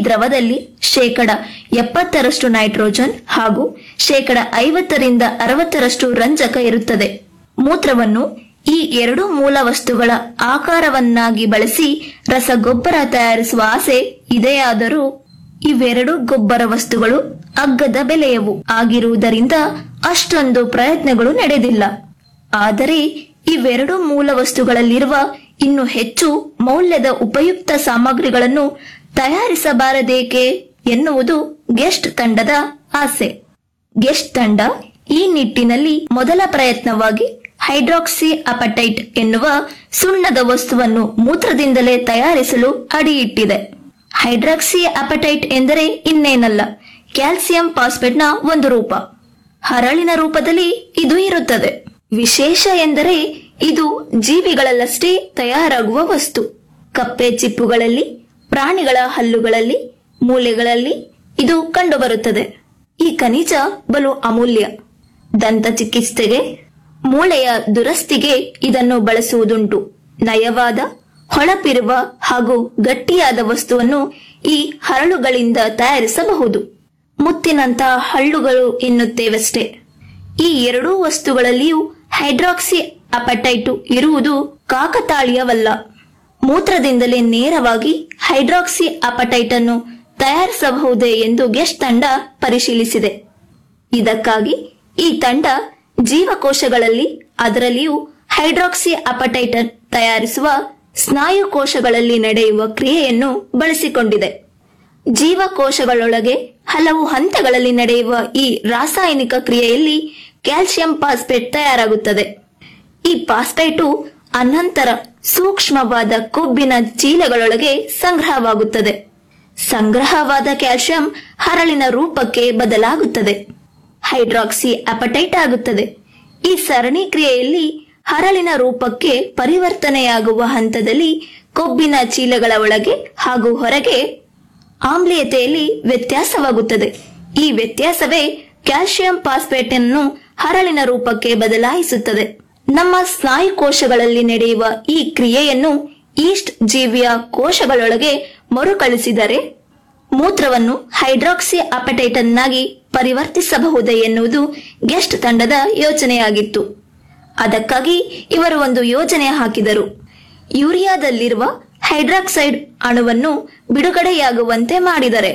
ದ್ರವದಲ್ಲಿ ಶೇಕಡ ಎಪ್ಪತ್ತರಷ್ಟು ನೈಟ್ರೋಜನ್ ಹಾಗೂ ಶೇಕಡ ಐವತ್ತರಿಂದ ಅರವತ್ತರಷ್ಟು ರಂಜಕ ಇರುತ್ತದೆ ಮೂತ್ರವನ್ನು ಈ ಎರಡು ಮೂಲ ವಸ್ತುಗಳ ಆಕಾರವನ್ನಾಗಿ ಬಳಸಿ ರಸಗೊಬ್ಬರ ತಯಾರಿಸುವ ಆಸೆ ಇದೆಯಾದರೂ ಇವೆರಡು ಗೊಬ್ಬರ ವಸ್ತುಗಳು ಅಗ್ಗದ ಬೆಲೆಯವು ಆಗಿರುವುದರಿಂದ ಅಷ್ಟೊಂದು ಪ್ರಯತ್ನಗಳು ನಡೆದಿಲ್ಲ ಆದರೆ ಇವೆರಡು ಮೂಲ ವಸ್ತುಗಳಲ್ಲಿರುವ ಇನ್ನು ಹೆಚ್ಚು ಮೌಲ್ಯದ ಉಪಯುಕ್ತ ಸಾಮಗ್ರಿಗಳನ್ನು ತಯಾರಿಸಬಾರದೇಕೆ ಎನ್ನುವುದು ಗೆಸ್ಟ್ ತಂಡದ ಆಸೆ ಗೆಸ್ಟ್ ತಂಡ ಈ ನಿಟ್ಟಿನಲ್ಲಿ ಮೊದಲ ಪ್ರಯತ್ನವಾಗಿ ಹೈಡ್ರಾಕ್ಸಿ ಅಪಟೈಟ್ ಎನ್ನುವ ಸುಣ್ಣದ ವಸ್ತುವನ್ನು ಮೂತ್ರದಿಂದಲೇ ತಯಾರಿಸಲು ಅಡಿಯಿಟ್ಟಿದೆ ಹೈಡ್ರಾಕ್ಸಿ ಅಪಟೈಟ್ ಎಂದರೆ ಇನ್ನೇನಲ್ಲ ಕ್ಯಾಲ್ಸಿಯಂ ಫಾಸ್ಫೇಟ್ನ ಒಂದು ರೂಪ ಹರಳಿನ ರೂಪದಲ್ಲಿ ಇದು ಇರುತ್ತದೆ ವಿಶೇಷ ಎಂದರೆ ಇದು ಜೀವಿಗಳಲ್ಲಷ್ಟೇ ತಯಾರಾಗುವ ವಸ್ತು ಕಪ್ಪೆ ಚಿಪ್ಪುಗಳಲ್ಲಿ ಪ್ರಾಣಿಗಳ ಹಲ್ಲುಗಳಲ್ಲಿ ಮೂಲೆಗಳಲ್ಲಿ ಇದು ಕಂಡುಬರುತ್ತದೆ ಈ ಖನಿಜ ಬಲು ಅಮೂಲ್ಯ ದಂತ ಚಿಕಿತ್ಸೆಗೆ ಮೂಳೆಯ ದುರಸ್ತಿಗೆ ಇದನ್ನು ಬಳಸುವುದುಂಟು ನಯವಾದ ಹೊಳಪಿರುವ ಹಾಗೂ ಗಟ್ಟಿಯಾದ ವಸ್ತುವನ್ನು ಈ ಹರಳುಗಳಿಂದ ತಯಾರಿಸಬಹುದು ಮುತ್ತಿನಂತಹ ಹಳ್ಳುಗಳು ಎನ್ನುತ್ತೇವಷ್ಟೇ ಈ ಎರಡೂ ವಸ್ತುಗಳಲ್ಲಿಯೂ ಹೈಡ್ರಾಕ್ಸಿ ಅಪಟೈಟು ಇರುವುದು ಕಾಕತಾಳೀಯವಲ್ಲ ಮೂತ್ರದಿಂದಲೇ ನೇರವಾಗಿ ಹೈಡ್ರಾಕ್ಸಿ ಅಪಟೈಟ್ ಅನ್ನು ತಯಾರಿಸಬಹುದೇ ಎಂದು ಗೆಸ್ಟ್ ತಂಡ ಪರಿಶೀಲಿಸಿದೆ ಇದಕ್ಕಾಗಿ ಈ ತಂಡ ಜೀವಕೋಶಗಳಲ್ಲಿ ಅದರಲ್ಲಿಯೂ ಹೈಡ್ರಾಕ್ಸಿ ಅಪಟೈಟ್ ತಯಾರಿಸುವ ಸ್ನಾಯು ಕೋಶಗಳಲ್ಲಿ ನಡೆಯುವ ಕ್ರಿಯೆಯನ್ನು ಬಳಸಿಕೊಂಡಿದೆ ಜೀವಕೋಶಗಳೊಳಗೆ ಹಲವು ಹಂತಗಳಲ್ಲಿ ನಡೆಯುವ ಈ ರಾಸಾಯನಿಕ ಕ್ರಿಯೆಯಲ್ಲಿ ಕ್ಯಾಲ್ಸಿಯಂ ಫಾಸ್ಫೇಟ್ ತಯಾರಾಗುತ್ತದೆ ಈ ಫಾಸ್ಫೇಟು ಅನಂತರ ಸೂಕ್ಷ್ಮವಾದ ಕೊಬ್ಬಿನ ಚೀಲಗಳೊಳಗೆ ಸಂಗ್ರಹವಾಗುತ್ತದೆ ಸಂಗ್ರಹವಾದ ಕ್ಯಾಲ್ಸಿಯಂ ಹರಳಿನ ರೂಪಕ್ಕೆ ಬದಲಾಗುತ್ತದೆ ಹೈಡ್ರಾಕ್ಸಿ ಅಪಟೈಟ್ ಆಗುತ್ತದೆ ಈ ಸರಣಿ ಕ್ರಿಯೆಯಲ್ಲಿ ಹರಳಿನ ರೂಪಕ್ಕೆ ಪರಿವರ್ತನೆಯಾಗುವ ಹಂತದಲ್ಲಿ ಕೊಬ್ಬಿನ ಚೀಲಗಳ ಒಳಗೆ ಹಾಗೂ ಹೊರಗೆ ಆಮ್ಲೀಯತೆಯಲ್ಲಿ ವ್ಯತ್ಯಾಸವಾಗುತ್ತದೆ ಈ ವ್ಯತ್ಯಾಸವೇ ಕ್ಯಾಲ್ಸಿಯಂ ಫಾಸ್ಫೇಟ್ ಅನ್ನು ಹರಳಿನ ರೂಪಕ್ಕೆ ಬದಲಾಯಿಸುತ್ತದೆ ನಮ್ಮ ಸ್ನಾಯು ಕೋಶಗಳಲ್ಲಿ ನಡೆಯುವ ಈ ಕ್ರಿಯೆಯನ್ನು ಈಸ್ಟ್ ಜೀವಿಯ ಕೋಶಗಳೊಳಗೆ ಮರುಕಳಿಸಿದರೆ ಮೂತ್ರವನ್ನು ಹೈಡ್ರಾಕ್ಸಿ ಅಪಟೈಟ್ ಅನ್ನಾಗಿ ಪರಿವರ್ತಿಸಬಹುದೇ ಎನ್ನುವುದು ಗೆಸ್ಟ್ ತಂಡದ ಯೋಚನೆಯಾಗಿತ್ತು ಅದಕ್ಕಾಗಿ ಇವರು ಒಂದು ಯೋಜನೆ ಹಾಕಿದರು ಯೂರಿಯಾದಲ್ಲಿರುವ ಹೈಡ್ರಾಕ್ಸೈಡ್ ಅಣುವನ್ನು ಬಿಡುಗಡೆಯಾಗುವಂತೆ ಮಾಡಿದರೆ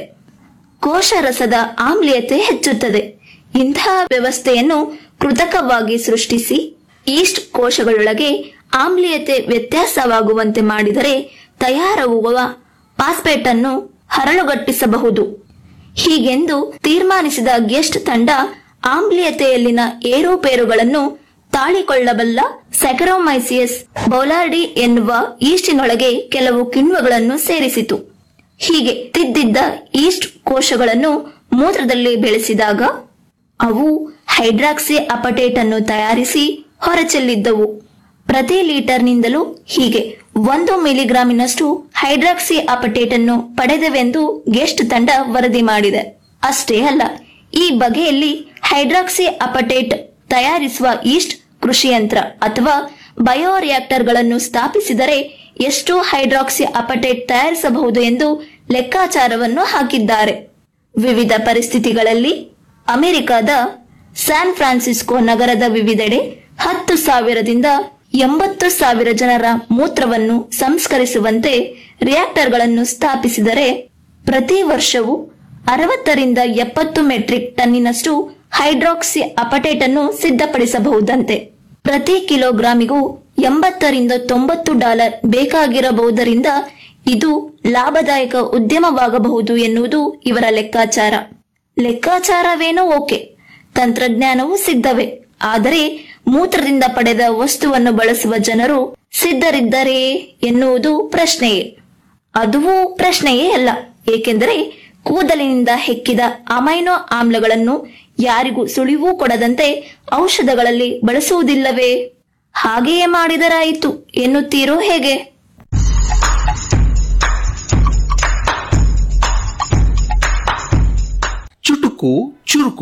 ಕೋಶರಸದ ಆಮ್ಲೀಯತೆ ಹೆಚ್ಚುತ್ತದೆ ಇಂತಹ ವ್ಯವಸ್ಥೆಯನ್ನು ಕೃತಕವಾಗಿ ಸೃಷ್ಟಿಸಿ ಈಸ್ಟ್ ಕೋಶಗಳೊಳಗೆ ಆಮ್ಲೀಯತೆ ವ್ಯತ್ಯಾಸವಾಗುವಂತೆ ಮಾಡಿದರೆ ತಯಾರಾಗುವ ಫಾಸ್ಫೇಟ್ ಅನ್ನು ಹರಳುಗಟ್ಟಿಸಬಹುದು ಹೀಗೆಂದು ತೀರ್ಮಾನಿಸಿದ ಗೆಸ್ಟ್ ತಂಡ ಆಮ್ಲೀಯತೆಯಲ್ಲಿನ ಏರುಪೇರುಗಳನ್ನು ತಾಳಿಕೊಳ್ಳಬಲ್ಲ ಸೆಕರೋಮೈಸಿಯಸ್ ಬೌಲಾರ್ಡಿ ಎನ್ನುವ ಈಸ್ಟಿನೊಳಗೆ ಕೆಲವು ಕಿಣ್ವಗಳನ್ನು ಸೇರಿಸಿತು ಹೀಗೆ ತಿದ್ದಿದ್ದ ಈಸ್ಟ್ ಕೋಶಗಳನ್ನು ಮೂತ್ರದಲ್ಲಿ ಬೆಳೆಸಿದಾಗ ಅವು ಹೈಡ್ರಾಕ್ಸಿ ಅಪಟೇಟ್ ಅನ್ನು ತಯಾರಿಸಿ ಹೊರಚೆಲ್ಲಿದ್ದವು ಪ್ರತಿ ಲೀಟರ್ನಿಂದಲೂ ಹೀಗೆ ಒಂದು ಮಿಲಿಗ್ರಾಮಿನಷ್ಟು ಹೈಡ್ರಾಕ್ಸಿ ಅಪಟೇಟ್ ಅನ್ನು ಪಡೆದವೆಂದು ಗೆಸ್ಟ್ ತಂಡ ವರದಿ ಮಾಡಿದೆ ಅಷ್ಟೇ ಅಲ್ಲ ಈ ಬಗೆಯಲ್ಲಿ ಹೈಡ್ರಾಕ್ಸಿ ಅಪಟೇಟ್ ತಯಾರಿಸುವ ಈಸ್ಟ್ ಕೃಷಿಯಂತ್ರ ಅಥವಾ ಬಯೋರಿಯಾಕ್ಟರ್ಗಳನ್ನು ಸ್ಥಾಪಿಸಿದರೆ ಎಷ್ಟು ಹೈಡ್ರಾಕ್ಸಿ ಅಪಟೇಟ್ ತಯಾರಿಸಬಹುದು ಎಂದು ಲೆಕ್ಕಾಚಾರವನ್ನು ಹಾಕಿದ್ದಾರೆ ವಿವಿಧ ಪರಿಸ್ಥಿತಿಗಳಲ್ಲಿ ಅಮೆರಿಕದ ಸ್ಯಾನ್ ಫ್ರಾನ್ಸಿಸ್ಕೋ ನಗರದ ವಿವಿಧೆಡೆ ಹತ್ತು ಸಾವಿರದಿಂದ ಎಂಬತ್ತು ಸಾವಿರ ಜನರ ಮೂತ್ರವನ್ನು ಸಂಸ್ಕರಿಸುವಂತೆ ರಿಯಾಕ್ಟರ್ಗಳನ್ನು ಸ್ಥಾಪಿಸಿದರೆ ಪ್ರತಿ ವರ್ಷವೂ ಅರವತ್ತರಿಂದ ಎಪ್ಪತ್ತು ಮೆಟ್ರಿಕ್ ಟನ್ನಿನಷ್ಟು ಹೈಡ್ರಾಕ್ಸಿ ಅಪಟೇಟ್ ಅನ್ನು ಸಿದ್ಧಪಡಿಸಬಹುದಂತೆ ಪ್ರತಿ ಕಿಲೋಗ್ರಾಮಿಗೂ ಎಂಬತ್ತರಿಂದ ತೊಂಬತ್ತು ಡಾಲರ್ ಬೇಕಾಗಿರಬಹುದರಿಂದ ಇದು ಲಾಭದಾಯಕ ಉದ್ಯಮವಾಗಬಹುದು ಎನ್ನುವುದು ಇವರ ಲೆಕ್ಕಾಚಾರ ಲೆಕ್ಕಾಚಾರವೇನೋ ಓಕೆ ತಂತ್ರಜ್ಞಾನವೂ ಸಿದ್ಧವೇ ಆದರೆ ಮೂತ್ರದಿಂದ ಪಡೆದ ವಸ್ತುವನ್ನು ಬಳಸುವ ಜನರು ಸಿದ್ಧರಿದ್ದರೇ ಎನ್ನುವುದು ಪ್ರಶ್ನೆಯೇ ಅದುವೂ ಪ್ರಶ್ನೆಯೇ ಅಲ್ಲ ಏಕೆಂದರೆ ಕೂದಲಿನಿಂದ ಹೆಕ್ಕಿದ ಅಮೈನೋ ಆಮ್ಲಗಳನ್ನು ಯಾರಿಗೂ ಸುಳಿವೂ ಕೊಡದಂತೆ ಔಷಧಗಳಲ್ಲಿ ಬಳಸುವುದಿಲ್ಲವೇ ಹಾಗೆಯೇ ಮಾಡಿದರಾಯಿತು ಎನ್ನುತ್ತೀರೋ ಹೇಗೆ ಚುಟುಕು ಚುರುಕು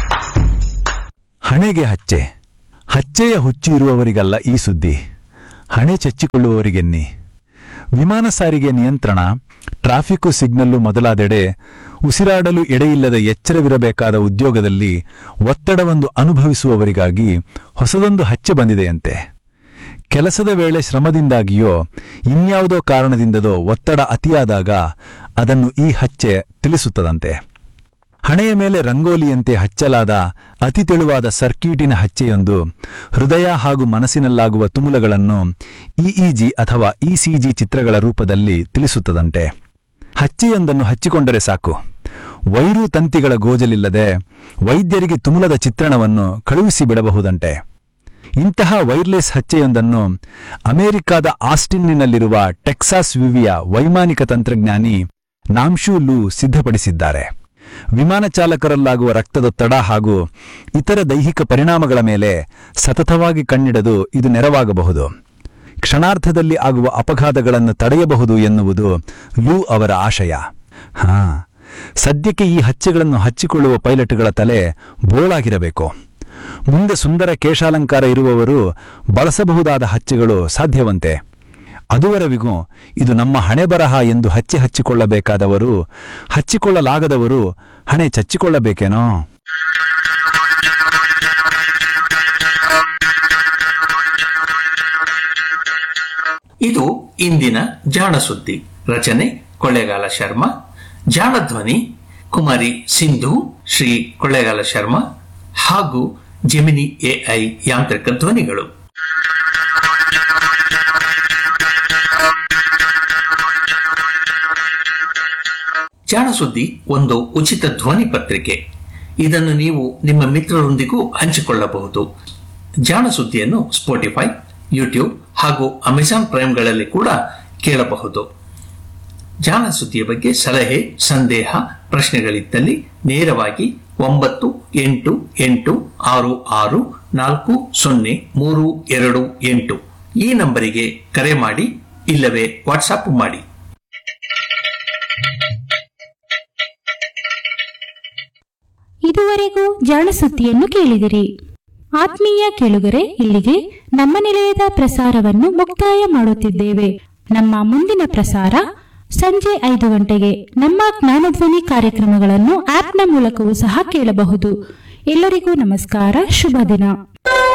ಹಣೆಗೆ ಹಚ್ಚೆ ಹಚ್ಚೆಯ ಹುಚ್ಚು ಇರುವವರಿಗಲ್ಲ ಈ ಸುದ್ದಿ ಹಣೆ ಚಚ್ಚಿಕೊಳ್ಳುವವರಿಗೆನ್ನಿ ವಿಮಾನ ಸಾರಿಗೆ ನಿಯಂತ್ರಣ ಟ್ರಾಫಿಕ್ಕು ಸಿಗ್ನಲ್ಲು ಮೊದಲಾದೆಡೆ ಉಸಿರಾಡಲು ಎಡೆಯಿಲ್ಲದ ಎಚ್ಚರವಿರಬೇಕಾದ ಉದ್ಯೋಗದಲ್ಲಿ ಒತ್ತಡವೊಂದು ಅನುಭವಿಸುವವರಿಗಾಗಿ ಹೊಸದೊಂದು ಹಚ್ಚೆ ಬಂದಿದೆಯಂತೆ ಕೆಲಸದ ವೇಳೆ ಶ್ರಮದಿಂದಾಗಿಯೋ ಇನ್ಯಾವುದೋ ಕಾರಣದಿಂದದೋ ಒತ್ತಡ ಅತಿಯಾದಾಗ ಅದನ್ನು ಈ ಹಚ್ಚೆ ತಿಳಿಸುತ್ತದಂತೆ ಹಣೆಯ ಮೇಲೆ ರಂಗೋಲಿಯಂತೆ ಹಚ್ಚಲಾದ ಅತಿ ತೆಳುವಾದ ಸರ್ಕ್ಯೂಟಿನ ಹಚ್ಚೆಯೊಂದು ಹೃದಯ ಹಾಗೂ ಮನಸ್ಸಿನಲ್ಲಾಗುವ ತುಮುಲಗಳನ್ನು ಇಇಜಿ ಅಥವಾ ಇಸಿಜಿ ಚಿತ್ರಗಳ ರೂಪದಲ್ಲಿ ತಿಳಿಸುತ್ತದಂತೆ ಹಚ್ಚೆಯೊಂದನ್ನು ಹಚ್ಚಿಕೊಂಡರೆ ಸಾಕು ವೈರು ತಂತಿಗಳ ಗೋಜಲಿಲ್ಲದೆ ವೈದ್ಯರಿಗೆ ತುಮುಲದ ಚಿತ್ರಣವನ್ನು ಕಳುಹಿಸಿ ಬಿಡಬಹುದಂತೆ ಇಂತಹ ವೈರ್ಲೆಸ್ ಹಚ್ಚೆಯೊಂದನ್ನು ಅಮೆರಿಕಾದ ಆಸ್ಟಿನ್ನಿನಲ್ಲಿರುವ ಟೆಕ್ಸಾಸ್ ವಿವಿಯ ವೈಮಾನಿಕ ತಂತ್ರಜ್ಞಾನಿ ನಾಮ್ಶೂ ಲೂ ಸಿದ್ಧಪಡಿಸಿದ್ದಾರೆ ವಿಮಾನ ಚಾಲಕರಲ್ಲಾಗುವ ರಕ್ತದೊತ್ತಡ ಹಾಗೂ ಇತರ ದೈಹಿಕ ಪರಿಣಾಮಗಳ ಮೇಲೆ ಸತತವಾಗಿ ಕಣ್ಣಿಡದು ಇದು ನೆರವಾಗಬಹುದು ಕ್ಷಣಾರ್ಧದಲ್ಲಿ ಆಗುವ ಅಪಘಾತಗಳನ್ನು ತಡೆಯಬಹುದು ಎನ್ನುವುದು ಲೂ ಅವರ ಆಶಯ ಹಾ ಸದ್ಯಕ್ಕೆ ಈ ಹಚ್ಚೆಗಳನ್ನು ಹಚ್ಚಿಕೊಳ್ಳುವ ಪೈಲಟ್ಗಳ ತಲೆ ಬೋಳಾಗಿರಬೇಕು ಮುಂದೆ ಸುಂದರ ಕೇಶಾಲಂಕಾರ ಇರುವವರು ಬಳಸಬಹುದಾದ ಹಚ್ಚೆಗಳು ಸಾಧ್ಯವಂತೆ ಅದುವರೆವಿಗೂ ಇದು ನಮ್ಮ ಹಣೆ ಬರಹ ಎಂದು ಹಚ್ಚಿ ಹಚ್ಚಿಕೊಳ್ಳಬೇಕಾದವರು ಹಚ್ಚಿಕೊಳ್ಳಲಾಗದವರು ಹಣೆ ಚಚ್ಚಿಕೊಳ್ಳಬೇಕೇನೋ ಇದು ಇಂದಿನ ಜಾಣ ಸುದ್ದಿ ರಚನೆ ಕೊಳ್ಳೇಗಾಲ ಶರ್ಮಾ ಜಾಣ ಧ್ವನಿ ಕುಮಾರಿ ಸಿಂಧು ಶ್ರೀ ಕೊಳ್ಳೇಗಾಲ ಶರ್ಮಾ ಹಾಗೂ ಜೆಮಿನಿ ಎಐ ಯಾಂತ್ರಿಕ ಧ್ವನಿಗಳು ಜಾಣ ಸುದ್ದಿ ಒಂದು ಉಚಿತ ಧ್ವನಿ ಪತ್ರಿಕೆ ಇದನ್ನು ನೀವು ನಿಮ್ಮ ಮಿತ್ರರೊಂದಿಗೂ ಹಂಚಿಕೊಳ್ಳಬಹುದು ಜಾಣ ಸುದ್ದಿಯನ್ನು ಸ್ಪೋಟಿಫೈ ಯೂಟ್ಯೂಬ್ ಹಾಗೂ ಅಮೆಜಾನ್ ಪ್ರೈಮ್ಗಳಲ್ಲಿ ಕೂಡ ಕೇಳಬಹುದು ಜಾಣ ಸುದ್ದಿಯ ಬಗ್ಗೆ ಸಲಹೆ ಸಂದೇಹ ಪ್ರಶ್ನೆಗಳಿದ್ದಲ್ಲಿ ನೇರವಾಗಿ ಒಂಬತ್ತು ಎಂಟು ಎಂಟು ಆರು ಆರು ನಾಲ್ಕು ಸೊನ್ನೆ ಮೂರು ಎರಡು ಎಂಟು ಈ ನಂಬರಿಗೆ ಕರೆ ಮಾಡಿ ಇಲ್ಲವೇ ವಾಟ್ಸಾಪ್ ಮಾಡಿ ಇದುವರೆಗೂ ಜಾಣಸುದ್ದಿಯನ್ನು ಕೇಳಿದಿರಿ ಆತ್ಮೀಯ ಕೇಳುಗರೆ ಇಲ್ಲಿಗೆ ನಮ್ಮ ನಿಲಯದ ಪ್ರಸಾರವನ್ನು ಮುಕ್ತಾಯ ಮಾಡುತ್ತಿದ್ದೇವೆ ನಮ್ಮ ಮುಂದಿನ ಪ್ರಸಾರ ಸಂಜೆ ಐದು ಗಂಟೆಗೆ ನಮ್ಮ ಜ್ಞಾನಧ್ವನಿ ಕಾರ್ಯಕ್ರಮಗಳನ್ನು ಆಪ್ನ ಮೂಲಕವೂ ಸಹ ಕೇಳಬಹುದು ಎಲ್ಲರಿಗೂ ನಮಸ್ಕಾರ ಶುಭ ದಿನ